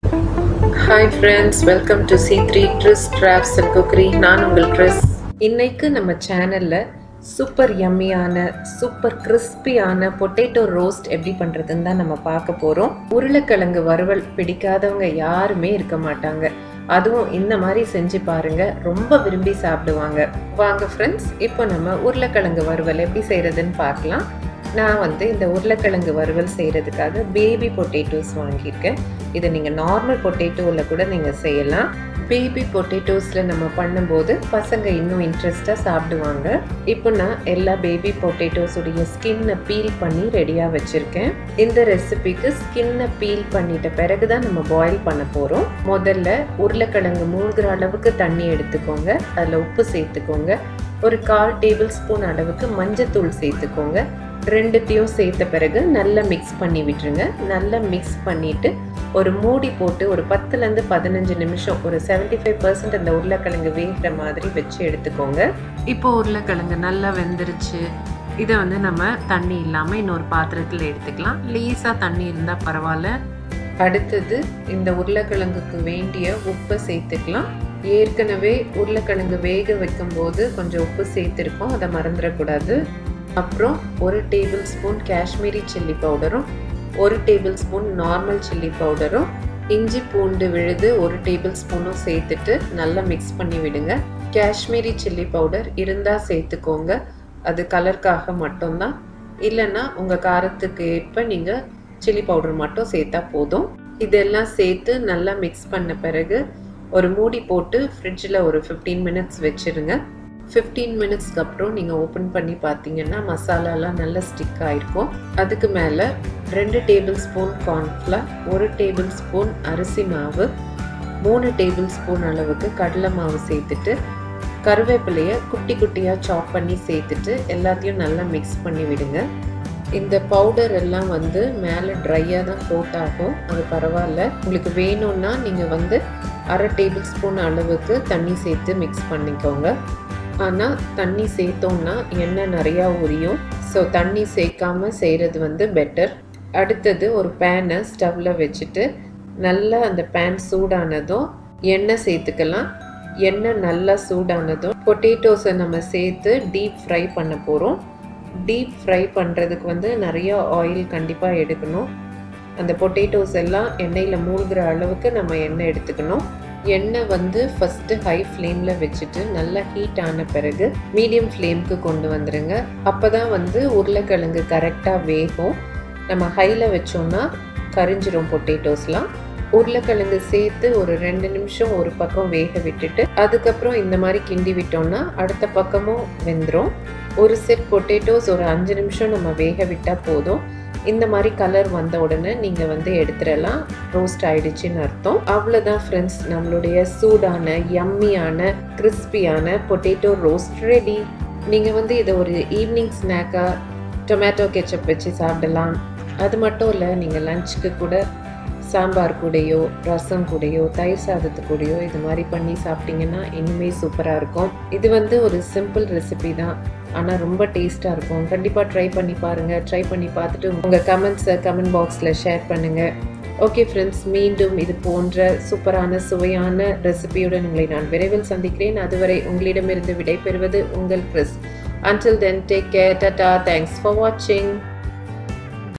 hi friends welcome to C three Tris drops and cookery நான் உங்கள் Tris இன்னைக்கு நம்ம சேனலில் சூப்பர் யம்மியான சூப்பர் கிறிஸ்பியான பொட்டேட்டோ ரோஸ்ட் எப்படி பண்ணுறதுன்னு தான் நம்ம பார்க்க போகிறோம் உருளைக்கிழங்கு வறுவல் பிடிக்காதவங்க யாருமே இருக்க மாட்டாங்க அதுவும் இந்த மாதிரி செஞ்சு பாருங்க ரொம்ப விரும்பி சாப்பிடுவாங்க வாங்க ஃப்ரெண்ட்ஸ் இப்போ நம்ம உருளைக்கிழங்கு வறுவல் எப்படி செய்கிறதுன்னு பார்க்கலாம் நான் வந்து இந்த உருளைக்கிழங்கு வறுவல் செய்கிறதுக்காக பேபி பொட்டேட்டோஸ் வாங்கியிருக்கேன் இதை நீங்கள் நார்மல் பொட்டேட்டோவில் கூட நீங்கள் செய்யலாம் பேபி பொட்டேட்டோஸில் நம்ம பண்ணும்போது பசங்க இன்னும் இன்ட்ரெஸ்டாக சாப்பிடுவாங்க இப்போ நான் எல்லா பேபி பொட்டேட்டோஸுடைய ஸ்கின்னை பீல் பண்ணி ரெடியாக வச்சுருக்கேன் இந்த ரெசிபிக்கு ஸ்கின்னை பீல் பண்ணிட்ட பிறகு தான் நம்ம பாயில் பண்ண போகிறோம் முதல்ல உருளைக்கிழங்கு மூழ்கிற அளவுக்கு தண்ணி எடுத்துக்கோங்க அதில் உப்பு சேர்த்துக்கோங்க ஒரு கால் டேபிள் ஸ்பூன் அளவுக்கு மஞ்சத்தூள் சேர்த்துக்கோங்க ரெண்டுத்தையும் சேர்த்த பிறகு நல்லா மிக்ஸ் பண்ணி விட்டுருங்க நல்லா மிக்ஸ் பண்ணிவிட்டு ஒரு மூடி போட்டு ஒரு பத்துலேருந்து பதினஞ்சு நிமிஷம் ஒரு செவன்டி ஃபைவ் பர்சன்ட் அந்த உருளைக்கிழங்கு வேகிற மாதிரி வச்சு எடுத்துக்கோங்க இப்போ உருளைக்கிழங்கு நல்லா வெந்துருச்சு இதை வந்து நம்ம தண்ணி இல்லாமல் இன்னொரு பாத்திரத்தில் எடுத்துக்கலாம் லேசாக தண்ணி இருந்தால் பரவாயில்ல அடுத்தது இந்த உருளைக்கிழங்குக்கு வேண்டிய உப்பை சேர்த்துக்கலாம் ஏற்கனவே உருளைக்கிழங்கு வேக வைக்கும்போது கொஞ்சம் உப்பு சேர்த்துருக்கோம் அதை மறந்துடக்கூடாது அப்புறம் ஒரு டேபிள் ஸ்பூன் காஷ்மீரி சில்லி பவுடரும் ஒரு டேபிள் ஸ்பூன் நார்மல் சில்லி பவுடரும் இஞ்சி பூண்டு விழுது ஒரு டேபிள் ஸ்பூனும் சேர்த்துட்டு நல்லா மிக்ஸ் பண்ணி விடுங்க காஷ்மீரி சில்லி பவுடர் இருந்தால் சேர்த்துக்கோங்க அது கலருக்காக மட்டும்தான் இல்லைன்னா உங்கள் காரத்துக்கு ஏற்ப நீங்கள் சில்லி பவுடர் மட்டும் சேர்த்தா போதும் இதெல்லாம் சேர்த்து நல்லா மிக்ஸ் பண்ண பிறகு ஒரு மூடி போட்டு ஃப்ரிட்ஜில் ஒரு ஃபிஃப்டீன் மினிட்ஸ் வச்சுருங்க ஃபிஃப்டீன் மினிட்ஸ்க்கு அப்புறம் நீங்கள் ஓப்பன் பண்ணி பார்த்தீங்கன்னா மசாலாலாம் நல்லா ஸ்டிக் ஆகிருக்கும் அதுக்கு மேலே ரெண்டு டேபிள் ஸ்பூன் கார்ன்ஃப்ளவர் ஒரு டேபிள் ஸ்பூன் அரிசி மாவு மூணு டேபிள் ஸ்பூன் அளவுக்கு கடலை மாவு சேர்த்துட்டு கருவேப்பிலையை குட்டி குட்டியாக சாப் பண்ணி சேர்த்துட்டு எல்லாத்தையும் நல்லா மிக்ஸ் பண்ணி விடுங்க இந்த பவுடர் எல்லாம் வந்து மேலே ட்ரையாக தான் கோட் ஆகும் அது பரவாயில்ல உங்களுக்கு வேணும்னா நீங்கள் வந்து அரை டேபிள் ஸ்பூன் அளவுக்கு தண்ணி சேர்த்து மிக்ஸ் பண்ணிக்கோங்க ஆனால் தண்ணி சேர்த்தோம்னா எண்ணெய் நிறையா உரியும் ஸோ தண்ணி சேர்க்காம செய்கிறது வந்து பெட்டர் அடுத்தது ஒரு பேனை ஸ்டவ்வில் வச்சுட்டு நல்லா அந்த பேன் சூடானதும் எண்ணெய் சேர்த்துக்கலாம் எண்ணெய் நல்லா சூடானதும் பொட்டேட்டோஸை நம்ம சேர்த்து டீப் ஃப்ரை பண்ண போகிறோம் டீப் ஃப்ரை பண்ணுறதுக்கு வந்து நிறைய ஆயில் கண்டிப்பாக எடுக்கணும் அந்த பொட்டேட்டோஸ் எல்லாம் எண்ணெயில் மூழ்கிற அளவுக்கு நம்ம எண்ணெய் எடுத்துக்கணும் எண்ணெய் வந்து ஃபஸ்ட்டு ஹை ஃப்ளேமில் வச்சுட்டு நல்லா ஹீட் ஆன பிறகு மீடியம் ஃப்ளேம்க்கு கொண்டு வந்துடுங்க அப்போ தான் வந்து உருளைக்கிழங்கு கரெக்டாக வேகும் நம்ம ஹையில் வச்சோம்னா கரிஞ்சிரும் பொட்டேட்டோஸ்லாம் உருளைக்கிழங்கு சேர்த்து ஒரு ரெண்டு நிமிஷம் ஒரு பக்கம் வேக விட்டுட்டு அதுக்கப்புறம் இந்த மாதிரி கிண்டி விட்டோம்னா அடுத்த பக்கமும் வெந்துடும் ஒரு செட் பொட்டேட்டோஸ் ஒரு அஞ்சு நிமிஷம் நம்ம வேக விட்டால் போதும் இந்த மாதிரி கலர் வந்த உடனே நீங்கள் வந்து எடுத்துடலாம் ரோஸ்ட் ஆயிடுச்சுன்னு அர்த்தம் அவ்வளோதான் ஃப்ரெண்ட்ஸ் நம்மளுடைய சூடான யம்மியான கிறிஸ்பியான பொட்டேட்டோ ரோஸ்ட் ரெடி நீங்கள் வந்து இதை ஒரு ஈவினிங் ஸ்நாக்காக டொமேட்டோ கெச்சப் வச்சு சாப்பிடலாம் அது மட்டும் இல்லை நீங்கள் லஞ்சுக்கு கூட சாம்பார் கூடயோ ரசம் கூடயோ தயிர் சாதத்து கூடயோ இது மாதிரி பண்ணி சாப்பிட்டீங்கன்னா இன்னுமே சூப்பராக இருக்கும் இது வந்து ஒரு சிம்பிள் ரெசிபி தான் ஆனால் ரொம்ப டேஸ்ட்டாக இருக்கும் கண்டிப்பாக ட்ரை பண்ணி பாருங்கள் ட்ரை பண்ணி பார்த்துட்டு உங்கள் கமெண்ட்ஸை கமெண்ட் பாக்ஸில் ஷேர் பண்ணுங்கள் ஓகே ஃப்ரெண்ட்ஸ் மீண்டும் இது போன்ற சூப்பரான சுவையான ரெசிபியுடன் உங்களை நான் விரைவில் சந்திக்கிறேன் அதுவரை உங்களிடமிருந்து விடைபெறுவது உங்கள் Chris until then take care tata thanks for வாட்சிங்